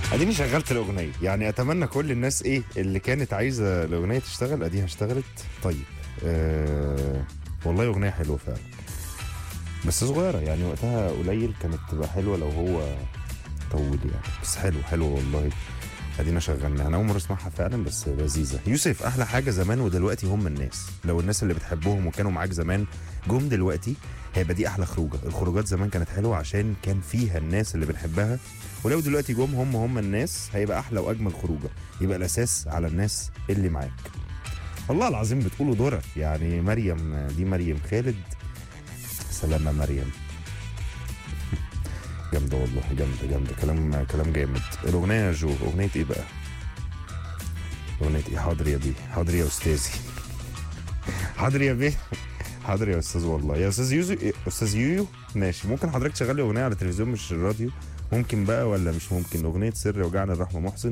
اديني شغلت الاغنيه يعني اتمنى كل الناس ايه اللي كانت عايزه الاغنيه تشتغل اديها اشتغلت طيب آه والله اغنيه حلوه فعلا بس صغيره يعني وقتها قليل كانت تبقى حلوه لو هو طول يعني بس حلو حلو والله ادينا شغلناها انا اول مره اسمعها فعلا بس لذيذه يوسف احلى حاجه زمان ودلوقتي هم الناس لو الناس اللي بتحبهم وكانوا معاك زمان جم دلوقتي هيبقى دي احلى خروجه الخروجات زمان كانت حلوه عشان كان فيها الناس اللي بنحبها ولو دلوقتي جم هم هم الناس هيبقى احلى واجمل خروجه يبقى الاساس على الناس اللي معاك والله العظيم بتقولوا درر يعني مريم دي مريم خالد سلامة مريم جامدة والله جامدة جامدة كلام كلام جامد الأغنية يا جو أغنية إيه بقى؟ أغنية إيه حاضر يا بيه حاضر يا أستاذي حاضر يا بيه حاضر يا أستاذ والله يا أستاذ يوزو إيه؟ أستاذ يويو ماشي ممكن حضرتك تشغلي أغنية على التلفزيون مش الراديو ممكن بقى ولا مش ممكن أغنية سر وجعنا الرحمة محسن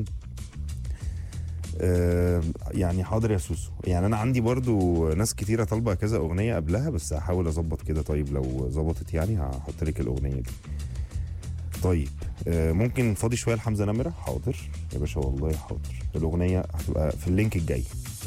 آه يعني حاضر يا سوسو يعني انا عندي برضو ناس كتيره طالبه كذا اغنيه قبلها بس هحاول اظبط كده طيب لو ظبطت يعني هحط لك الاغنيه دي طيب آه ممكن فاضي شويه لحمزه نمره حاضر يا باشا والله حاضر الاغنيه هتبقى في اللينك الجاي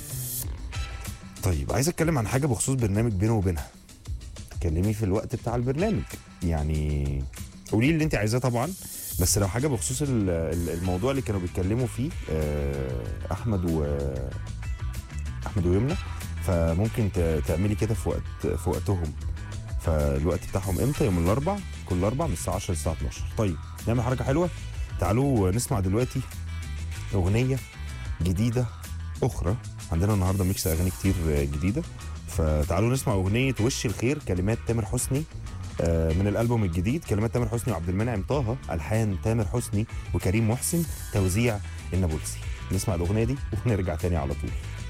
طيب عايز اتكلم عن حاجه بخصوص برنامج بينه وبينها كلمي في الوقت بتاع البرنامج يعني قولي لي اللي انت عايزاه طبعا بس لو حاجه بخصوص ال- ال- الموضوع اللي كانوا بيتكلموا فيه آه، احمد و احمد ويمنى فممكن ت- تعملي كده في وقت في وقتهم فالوقت بتاعهم امتى يوم الاربع كل اربع من الساعه 10 للساعه 12 طيب نعمل حركه حلوه تعالوا نسمع دلوقتي اغنيه جديده اخرى عندنا النهارده ميكس اغاني كتير جديده فتعالوا نسمع اغنيه وش الخير كلمات تامر حسني آه، من الالبوم الجديد كلمات تامر حسني وعبد المنعم طه الحان تامر حسني وكريم محسن توزيع النابلسي نسمع الاغنيه دي ونرجع تاني على طول